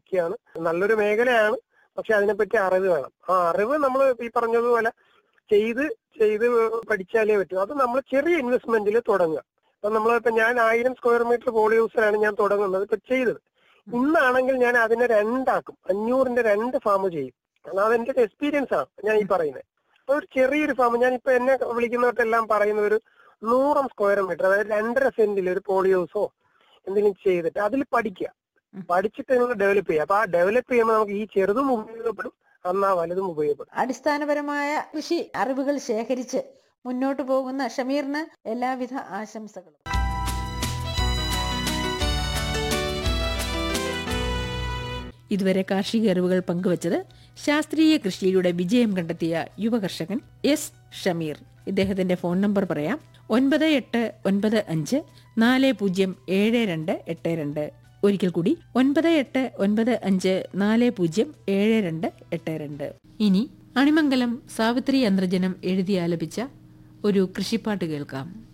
പഠിക്കുകയാണ് നല്ലൊരു മേഖലയാണ് പക്ഷെ അതിനെപ്പറ്റി അറിവ് വേണം ആ അറിവ് നമ്മൾ ഈ പറഞ്ഞതുപോലെ ചെയ്ത് ചെയ്ത് പഠിച്ചാലേ പറ്റൂ അത് നമ്മൾ ചെറിയ ഇൻവെസ്റ്റ്മെന്റിൽ തുടങ്ങുക അപ്പൊ നമ്മൾ ഇപ്പൊ ഞാൻ ആയിരം സ്ക്വയർ മീറ്റർ പോളി ഹൗസിലാണ് ഞാൻ തുടങ്ങുന്നത് ഇപ്പൊ ചെയ്തത് ഇന്നാണെങ്കിൽ ഞാൻ അതിനെ രണ്ടാക്കും അഞ്ഞൂറിന്റെ രണ്ട് ഫാം ചെയ്യും കാരണം അതെന്റെ ഒരു എക്സ്പീരിയൻസ് ആണ് ഞാൻ ഈ പറയുന്നത് അപ്പൊ ഒരു ചെറിയൊരു ഫാം ഞാൻ ഇപ്പൊ എന്നെ വിളിക്കുന്നവർക്കെല്ലാം പറയുന്ന ഒരു നൂറ് സ്ക്വയർ മീറ്റർ അതായത് രണ്ടര സെന്റിൽ ഒരു പോളി ഹൗസോ എന്തെങ്കിലും ചെയ്തിട്ട് അതിൽ പഠിക്കുക ഉം. പഠിച്ചിട്ട് നിങ്ങൾ ഡെവലപ്പ് ചെയ്യുക അപ്പൊ ആ ഡെവലപ്പ് ചെയ്യുമ്പോൾ നമുക്ക് ഈ ചെറുതും ഉപയോഗപ്പെടും അന്നാ വലുതും ഉപയോഗപ്പെടും അടിസ്ഥാനപരമായ കൃഷി അറിവുകൾ ശേഖരിച്ച് മുന്നോട്ട് പോകുന്ന ഷമീറിന് എല്ലാവിധ ആശംസകളും ഇതുവരെ കാർഷിക അറിവുകൾ പങ്കുവച്ചത് ശാസ്ത്രീയ കൃഷിയിലൂടെ വിജയം കണ്ടെത്തിയ യുവകർഷകൻ എസ് ഷമീർ ഇദ്ദേഹത്തിന്റെ ഫോൺ നമ്പർ പറയാം ഒൻപത് എട്ട് ഒൻപത് അഞ്ച് നാല് പൂജ്യം ഏഴ് രണ്ട് എട്ട് രണ്ട് ഒരിക്കൽ കൂടി ഒൻപത് എട്ട് ഒൻപത് അഞ്ച് നാല് പൂജ്യം ഏഴ് രണ്ട് എട്ട് രണ്ട് ഇനി അണിമംഗലം സാവിത്രി അന്തർജനം എഴുതി ആലപിച്ച ഒരു കൃഷിപ്പാട്ട് കേൾക്കാം